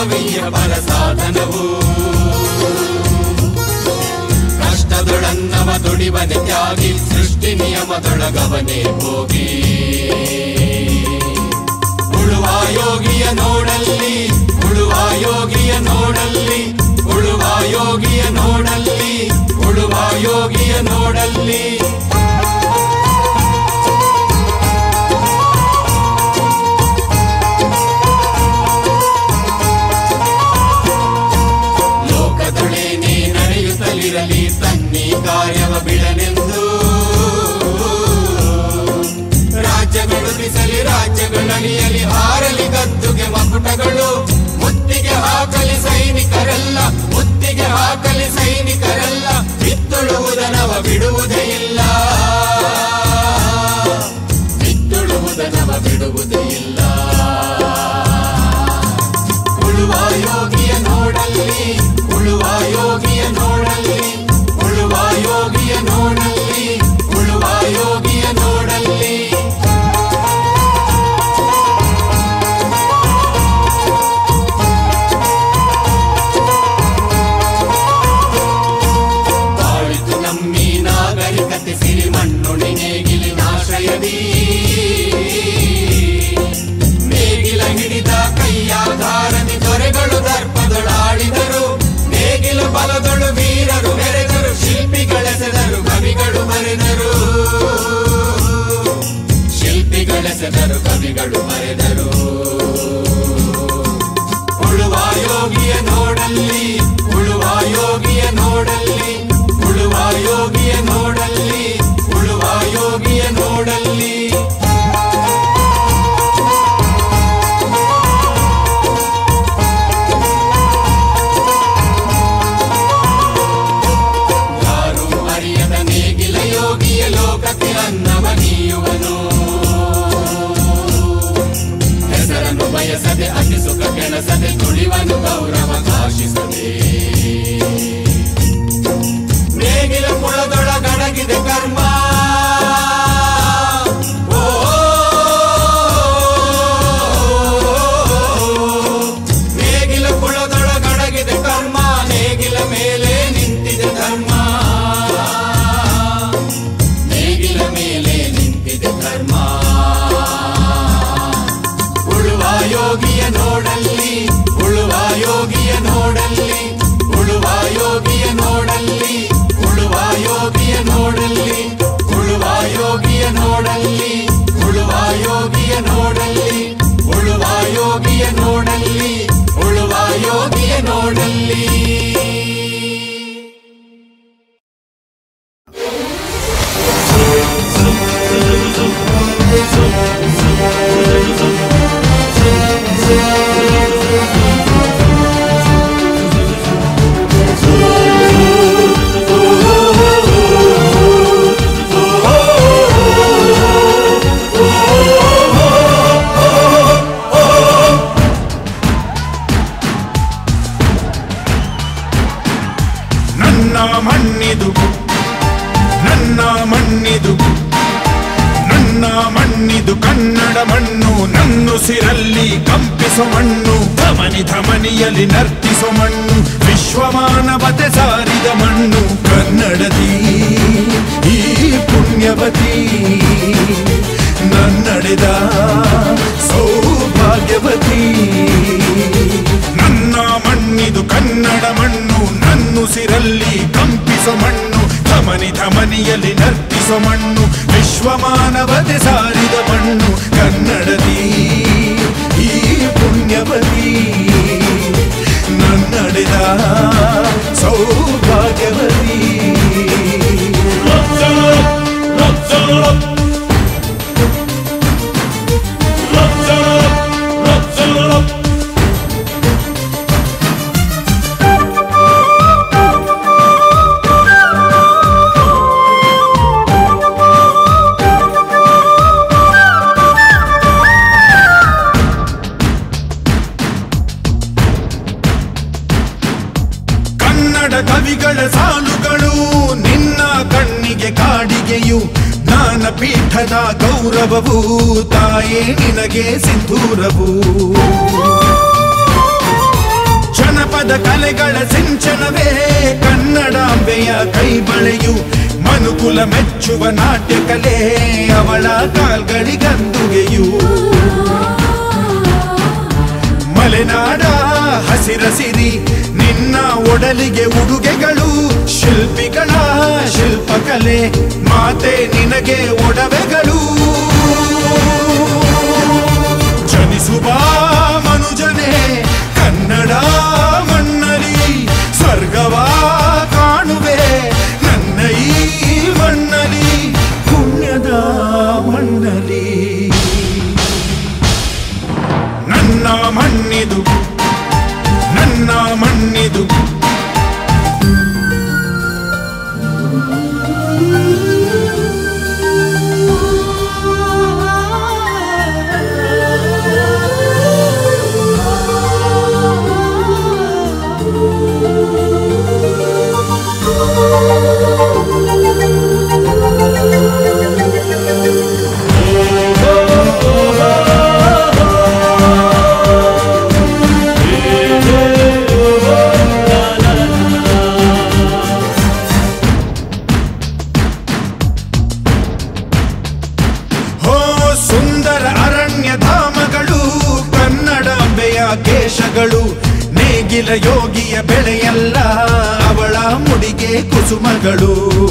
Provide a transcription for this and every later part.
ಮಾನವೀಯ ಬಲ ಸಾಧನವು ಕಷ್ಟದೊಳನ್ನವ ದುಡಿವನೆ ತ್ಯಾಗಿ ಸೃಷ್ಟಿ ನಿಯಮದೊಳಗವನೇ ಹೋಗಿ ಉಳುವ ಯೋಗಿಯ ನೋಡಲ್ಲಿ ಉಳುವ ಯೋಗಿಯ ನೋಡಲ್ಲಿ ಉಳುವ ಯೋಗಿಯ ನೋಡಲ್ಲಿ ಉಳುವ ಯೋಗಿಯ ನೋಡಲ್ಲಿ ಲೋಕದೊಳೆ ನೀ ನಡೆಯುತ್ತಲಿರಲಿ ತನ್ನಿ ಕಾರ್ಯವ ಬಿಡನೆಂದು ರಾಜ್ಯಗಳು ಬಿಸಲಿ ರಾಜ್ಯಗಳಳಿಯಲಿ ಹಾರಲಿ ಗದ್ದುಗೆ ಮಕುಟಗಳು ಮುತ್ತಿಗೆ ಹಾಕಲಿ ಸೈನಿಕರೆಲ್ಲ ಮುತ್ತಿಗೆ ಹಾಕಲಿ ಸೈನಿಕರೆಲ್ಲ ಬಿತ್ತುಳುವುದನವ ಬಿಡುವುದೇ ಇಲ್ಲ ಬಿತ್ತುಳುವುದನವ ಬಿಡುವುದೇ ಇಲ್ಲ ಉಳುವ ಯೋಗಿಯ ನೋಡಲ್ಲಿ ಉಳುವ ಯೋಗಿಯ ನೋಡಲ್ಲಿ ಉಳುವ ಯೋಗಿಯ ನೋಡಲ್ಲಿ ಉಳುವ ಯೋಗಿಯ ನೋಡಲ್ಲಿ ಬಾಳಿತು ನಮ್ಮಿ ನಾಗರಿಕತೆ ಸಿರಿ ಮಣ್ಣುಣಿ ನೇಗಿಲಿನಾಶ್ರಯದಿ ನೇಗಿಲ ಹಿಡಿದ ಕೈಯಾಧಾರದಿ ದೊರೆಗಳು ದರ್ಪದೊಳಾಡಿದರು ನೇಗಿಲ ಬಲದೊಳು ವೀರರು ಮೆರೆದರು ಶಿಲ್ಪಿಗಳೆಸೆದರು ಕವಿಗಳು ಮರೆದರು ಶಿಲ್ಪಿಗಳೆಸೆದರು ಕವಿಗಳು ಮರೆದರು ಉಳುವ ಯೋಗಿಯ ನೋಡಲ್ಲಿ ಉಳುವ ಯೋಗಿಯ ನೋಡಲ್ಲಿ ಉಳುವ ಯೋಗಿಯ ನೋಡಲ್ಲಿ ಉಳುವ ಯೋಗಿಯ ನೋಡಲ್ಲಿ ಯಾರು ಅರಿಯದ ನೇಗಿಲ ಯೋಗಿಯ ಲೋಕಕ್ಕೆ ಅನ್ನವ ನೀಯುವನು ಹೆಸರನ್ನು ಬಯಸದೆ ಅತಿ ಸುಖ ಕೆಣಸದೆ ತುಳಿವನು ಗೌರವ ಕಾಶಿಸದೆ ನೇಗಿಲ ಕುಳದೊಳಗಡಗಿದೆ ಕರ್ಮ ಓ, ನೇಗಿಲ ಕುಳದೊಳಗಡಗಿದೆ ಕರ್ಮ ನೇಗಿಲ ಮೇಲೆ ನಿಂತಿದೆ ಧರ್ಮ ನೇಗಿಲ ಮೇಲೆ ನಿಂತಿದೆ ಧರ್ಮ ಉಳುವ ಯೋಗಿಯ ನೋಡಲ್ಲಿ ಉಳುವ ಯೋಗಿಯ ನೋಡಲ್ಲಿ ಉಳುವ ಯೋಗಿಯ ನೋಡಲ್ಲಿ ಉಳುವ ಯೋಗಿಯ ನೋಡಲ್ಲಿ ಉಳುವ ಯೋಗಿಯ ನೋಡಲ್ಲಿ ಉಳುವ ಯೋಗಿಯ ನೋಡಲ್ಲಿ ಉಳುವ ಯೋಗಿಯ ನೋಡಲ್ಲಿ ಉಳುವ ಯೋಗಿಯ ನೋಡಲ್ಲಿ ನನ್ನ ಮಣ್ಣಿದು ನನ್ನ ಮಣ್ಣಿದು ನನ್ನ ಮಣ್ಣಿದು ಕನ್ನಡ ಮಣ್ಣು ನನ್ನುಸಿರಲ್ಲಿ ಕಂಪಿಸೋ ಮಣ್ಣು ಧಮನಿ ಧಮನಿಯಲ್ಲಿ ನರ್ತಿಸೋ ಮಣ್ಣು ವಿಶ್ವಮಾನವತೆ ಸಾರಿದ ಮಣ್ಣು ಕನ್ನಡದಿ ಈ ಪುಣ್ಯವತಿ ನನ್ನಡೆದ ಸೌಭಾಗ್ಯವತಿ ನನ್ನ ಮಣ್ಣಿದು ಕನ್ನಡ ಮಣ್ಣು ನನ್ನುಸಿರಲ್ಲಿ ಕಂಪಿಸೋ ಮಣ್ಣು ಧಮನಿ ಧಮನಿಯಲ್ಲಿ ನರ್ತಿಸೋ ಮಣ್ಣು ವಿಶ್ವಮಾನವತೆ ಸಾರಿದ ಮಣ್ಣು ಕನ್ನಡದಿ ಈ ಪುಣ್ಯವತಿ ನನ್ನಡೆದ ಸೌಭಾಗ್ಯವತಿ ಕನ್ನಡ ಕವಿಗಳ ಸಾಲುಗಳು ನಿನ್ನ ಕಣ್ಣಿಗೆ ಕಾಡಿಗೆಯು ಜ್ಞಾನಪೀಠದ ಗೌರವವು ತಾಯೇ ನಿನಗೆ ಸಿಂಧೂರವು ಜಾನಪದ ಕಲೆಗಳ ಸಿಂಚನವೇ ಕನ್ನಡಾಂಬೆಯ ಕೈಬಳೆಯು ಮನುಕುಲ ಮೆಚ್ಚುವ ನಾಟ್ಯ ಕಲೆ ಅವಳ ಕಾಲ್ಗಳಿಗಂದುಗೆಯು ಮಲೆನಾಡ ಹಸಿರಸಿರಿ ನಿನ್ನ ಒಡಲಿಗೆ ಉಡುಗೆಗಳು ಶಿಲ್ಪಿಗಳ ಶಿಲ್ಪಕಲೆ ಮಾತೆ ನಿನಗೆ ಒಡವೆಗಳು ಜನಿಸುವ ಮನುಜನೇ ಕನ್ನಡ ಮಣ್ಣಲಿ ಸ್ವರ್ಗವ ಕಾಣುವೆ ನನ್ನ ಈ ಮಣ್ಣಲಿ ಪುಣ್ಯದ ಮಣ್ಣಲಿ ನನ್ನ ಮಣ್ಣಿದು ನನ್ನ ಮಣ್ಣಿದು ಹೋ ಸುಂದರ ಅರಣ್ಯ ಧಾಮಗಳು ಕನ್ನಡಾಂಬೆಯ ಕೇಶಗಳು ನೇಗಿಲ ಯೋಗಿಯ ಬೆಳೆಯಲ್ಲ ಅವಳ ಮುಡಿಗೆ ಕುಸುಮಗಳು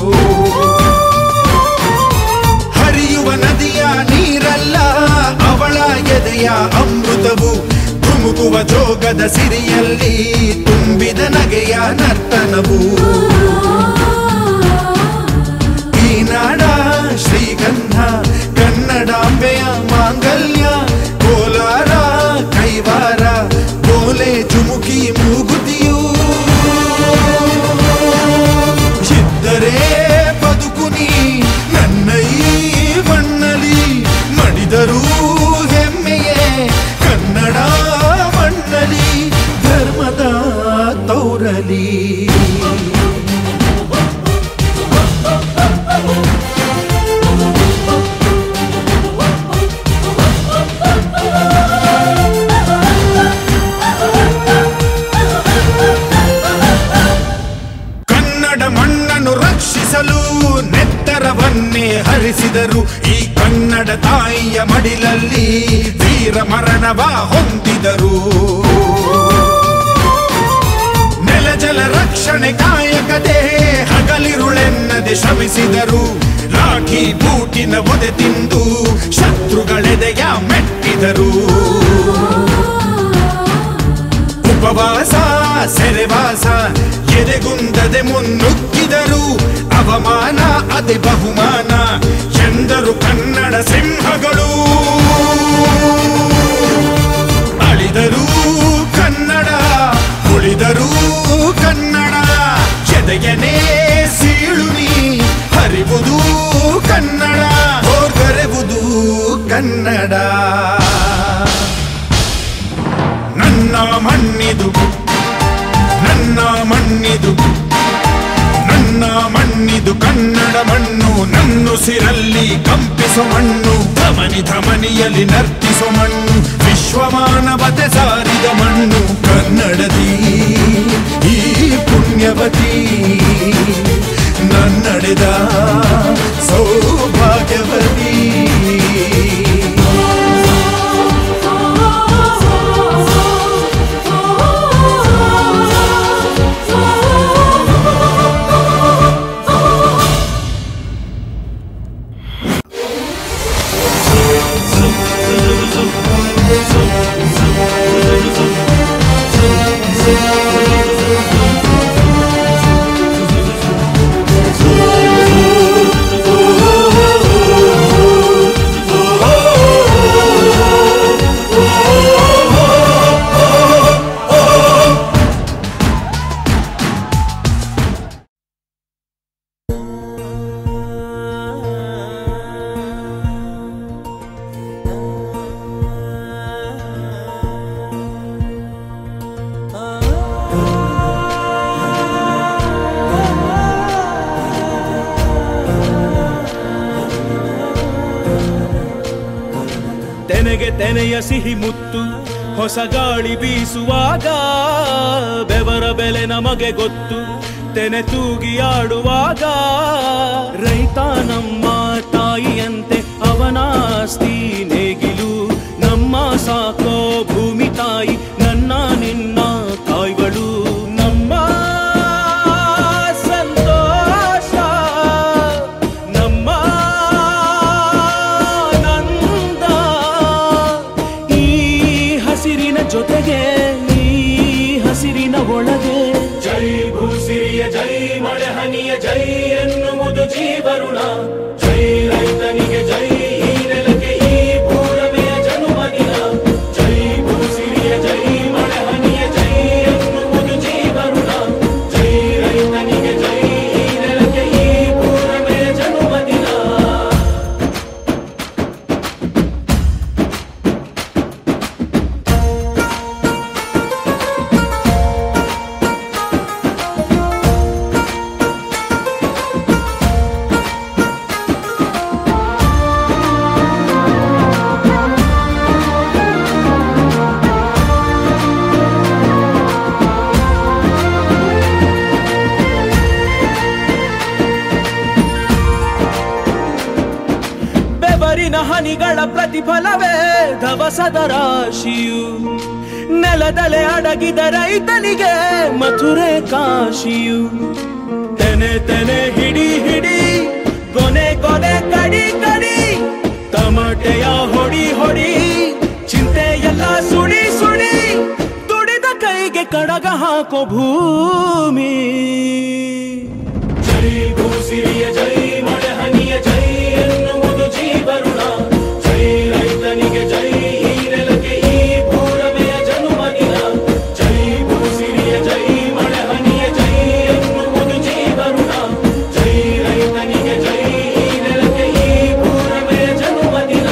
ಹರಿಯುವ ನದಿಯ ನೀರಲ್ಲ ಅವಳ ಎದೆಯ ಅಮೃತವು ಧುಮುಕುವ ಜೋಗದ ಸಿರಿಯಲ್ಲಿ ತುಂಬಿದ ನಗೆಯ ನರ್ತನವು ಈ ನಾಡ ಶ್ರೀಗಂಧ ಕನ್ನಡಾಂಬೆಯ ಮಾಂಗಲ್ಯ ಕೋಲಾರ ಕೈವಾರ ಕೋಲೆ ಚುಮುಕಿ ಮೂಗುತಿಯು ಇದ್ದರೆ ಬದುಕು ನೀ ನನ್ನ ಈ ಮಣ್ಣಲಿ ಮಡಿದರೂ ಹೆಮ್ಮೆಯೇ ಕನ್ನಡ ಮಣ್ಣಲಿ ಧರ್ಮದ ತೌರಲಿ ಕನ್ನಡ ಮಣ್ಣನ್ನು ರಕ್ಷಿಸಲು ನೆತ್ತರವನ್ನೇ ಹರಿಸಿದರು ಈ ಕನ್ನಡ ತಾಯಿಯ ಮಡಿಲಲ್ಲಿ ವೀರ ಮರಣವ ಹೊಂದಿದರು ನೆಲ ಜಲ ರಕ್ಷಣೆ ಕಾಯಕದೆ ಹಗಲಿರುಳೆನ್ನದೆ ಶ್ರಮಿಸಿದರು ಲಾಠಿ ಬೂಟಿನ ಒದೆ ತಿಂದು ಶತ್ರುಗಳೆದೆಯ ಮೆಟ್ಟಿದರು ಉಪವಾಸ ಸೆರೆವಾಸ ಎದೆಗುಂದದೆ ಮುನ್ನುಗ್ಗಿದರು ಅವಮಾನ ಅತಿ ಬಹುಮಾನ ಎಂದರು ಕನ್ನಡ ಸಿಂಹಗಳು ಅಳಿದರು ಕನ್ನಡ ಉಳಿದರು ಕನ್ನಡ ಎದೆಯನೇ ಸೀಳು ನೀ ಹರಿವುದು ಕನ್ನಡ ಹೋರ್ಗರೆವುದು ಕನ್ನಡ ನನ್ನ ಮಣ್ಣಿದು ನನ್ನ ಮಣ್ಣಿದು ನನ್ನ ಮಣ್ಣಿದು ಕನ್ನಡ ಮಣ್ಣು ನನ್ನುಸಿರಲ್ಲಿ ಕಂಪಿಸೋ ಮಣ್ಣು ಧಮನಿ ಧಮನಿಯಲ್ಲಿ ನರ್ತಿಸೋ ಮಣ್ಣು ವಿಶ್ವಮಾನವತೆ ಸಾರಿದ ಮಣ್ಣು ಕನ್ನಡದಿ ಈ ಪುಣ್ಯವತಿ ನನ್ನಡೆದ ಸೌಭಾಗ್ಯವತಿ ತೆನೆಗೆ ತೆನೆಯ ಸಿಹಿ ಮುತ್ತು ಹೊಸ ಗಾಳಿ ಬೀಸುವಾಗ ಬೆವರ ಬೆಲೆ ನಮಗೆ ಗೊತ್ತು ತೆನೆ ತೂಗಿ ಆಡುವಾಗ ರೈತ ನಮ್ಮ ತಾಯಿಯಂತೆ ಅವನಾಸ್ತಿ ನೇಗಿಲು ನಮ್ಮ ಸಾಕೋ ಭೂಮಿ ತಾಯಿ ನನ್ನ ನಿನ್ನ ತಾಯ್ಗಳು ನಮ್ಮ ಸಂತೋಷ ನಮ್ಮ ನಂದ ಈ ಹಸಿರಿನ ಜೊತೆಗೆ ಈ ಹಸಿರಿನ ಒಳಗೆ ಜೈ ಭೂಸಿರಿಯ ಜೈ ಮಳೆ ಹನಿಯ ಜೈ ಎನ್ನುವುದು ಜೀವರುಣ ಜೈ ರೈತನಿಗೆ ಜೈ ಈ ನೆಲಕ್ಕೆ ಈ ಭೂರಮೆಯ ಜನುಮದಿನ ಜೈ ಭೂಸಿರಿಯ ಜೈ ಮಳೆ ಹನಿಯ ಜೈ ಎನ್ನುವುದು ಜೀವರುಣ ಜೈ ರೈತನಿಗೆ ಜೈ ಈ ನೆಲಕ್ಕೆ ಈ ಭೂರಮೆಯ ಜನುಮದಿನ ಬೆವರಿನ ಹನಿಗಳ ಪ್ರತಿಫಲವೇ ಧವಸದ ರಾಶಿಯು ನೆಲದಲೆ ಅಡಗಿದ ರೈತನಿಗೆ ಮಥುರೆ ಕಾಶಿಯು ತೆನೆ ತೆನೆ ಹಿಡಿ ಹಿಡಿ ಕೊನೆ ಕೊನೆ ಕಡಿ ಕಡಿ ತಮಟೆಯ ಹೊಡಿ ಹೊಡಿ ಚಿಂತೆ ಎಲ್ಲ ಸುಡಿ ಸುಡಿ ದುಡಿದ ಕೈಗೆ ಕಡಗ ಹಾಕೋ ಭೂಮಿ ಜೈ ಭೂಸಿರಿಯ ಜೈ ಮಳೆ ಹನಿಯ ಜೈ ಎನ್ನುವುದು ಜೀವರುಣ ಜೈ ರೈತನಿಗೆ ಜೈ ಈ ನೆಲಕ್ಕೆ ಈ ಭೂರಮೆಯ ಜನುಮದಿನ ಜೈ ಭೂಸಿರಿಯ ಜೈ ಮಳೆ ಹನಿಯ ಜೈ ಎನ್ನುವುದು ಜೀವರುಣ ಜೈ ರೈತನಿಗೆ ಜೈ ಈ ನೆಲಕ್ಕೆ ಈ ಭೂರಮೆಯ ಜನುಮದಿನ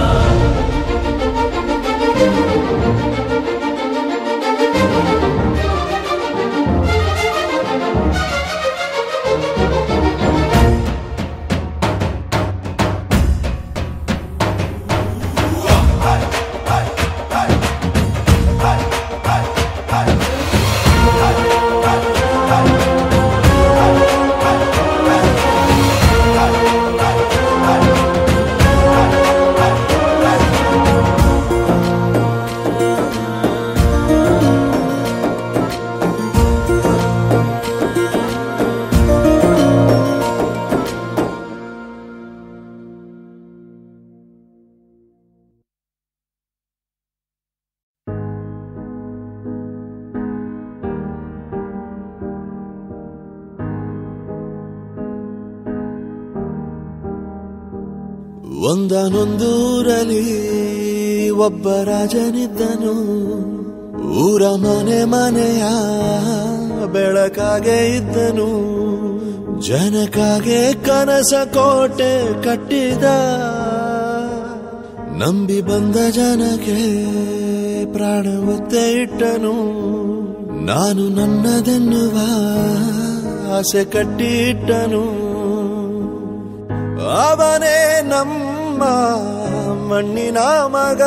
ಒಂದನೊಂದೂರಲ್ಲಿ ಒಬ್ಬ ರಾಜನಿದ್ದನು ಊರ ಮನೆ ಮನೆಯ ಬೆಳಕಾಗೆ ಇದ್ದನು ಜನಕಾಗೆ ಕನಸ ಕೋಟೆ ಕಟ್ಟಿದ ನಂಬಿ ಬಂದ ಜನಕ್ಕೆ ಪ್ರಾಣ ಒತ್ತೆ ಇಟ್ಟನು ನಾನು ನನ್ನದೆನ್ನುವ ಆಸೆ ಕಟ್ಟಿಟ್ಟನು ಅವನೇ ನಮ್ಮ ಮಣ್ಣಿನ ಮಗ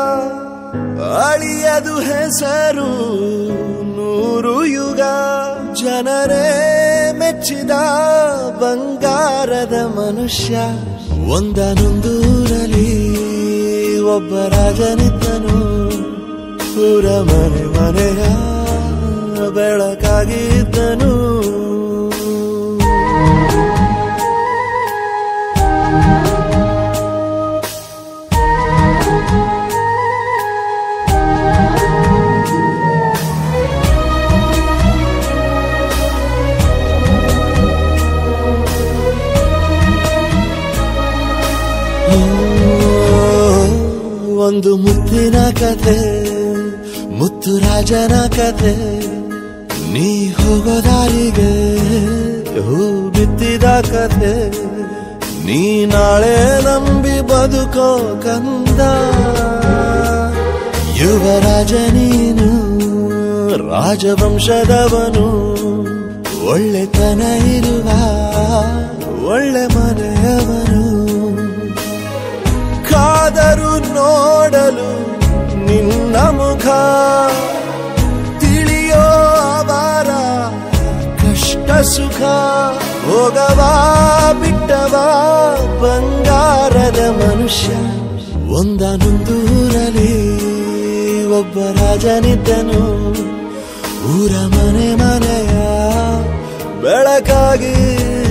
ಅಳಿಯದು ಹೆಸರು ನೂರು ಯುಗ ಜನರೇ ಮೆಚ್ಚಿದ ಬಂಗಾರದ ಮನುಷ್ಯ ಒಂದನೊಂದೂರಲ್ಲಿ ಒಬ್ಬ ರಾಜನಿದ್ದನು ಊರ ಮನೆ ಮನೆಯ ಬೆಳಕಾಗಿದ್ದನು ಒಂದು ಮುತ್ತಿನ ಕತೆ ಮುತ್ತು ರಾಜನ ಕತೆ ನೀ ಹೋಗೋ ದಾರಿಗೆ ಹೂ ಬಿತ್ತಿದ ಕತೆ ನೀ ನಾಳೆ ನಂಬಿ ಬದುಕೋ ಕಂದ ಯುವರಾಜ ನೀನು ರಾಜವಂಶದವನು ಒಳ್ಳೆತನ ಇರುವ ಒಳ್ಳೆ ಮನೆಯವನು ಕಾದರು ನೋಡಲು ನಿನ್ನ ಮುಖ ತಿಳಿಯೋ ಅವಾರ ಕಷ್ಟ ಸುಖ ಹೋಗವಾ ಬಿಟ್ಟವಾ ಬಂಗಾರದ ಮನುಷ್ಯ ಒಂದನೊಂದೂರಲ್ಲಿ ಒಬ್ಬ ರಾಜನಿದ್ದನು ಊರ ಮನೆ ಮನೆಯ ಬೆಳಕಾಗಿ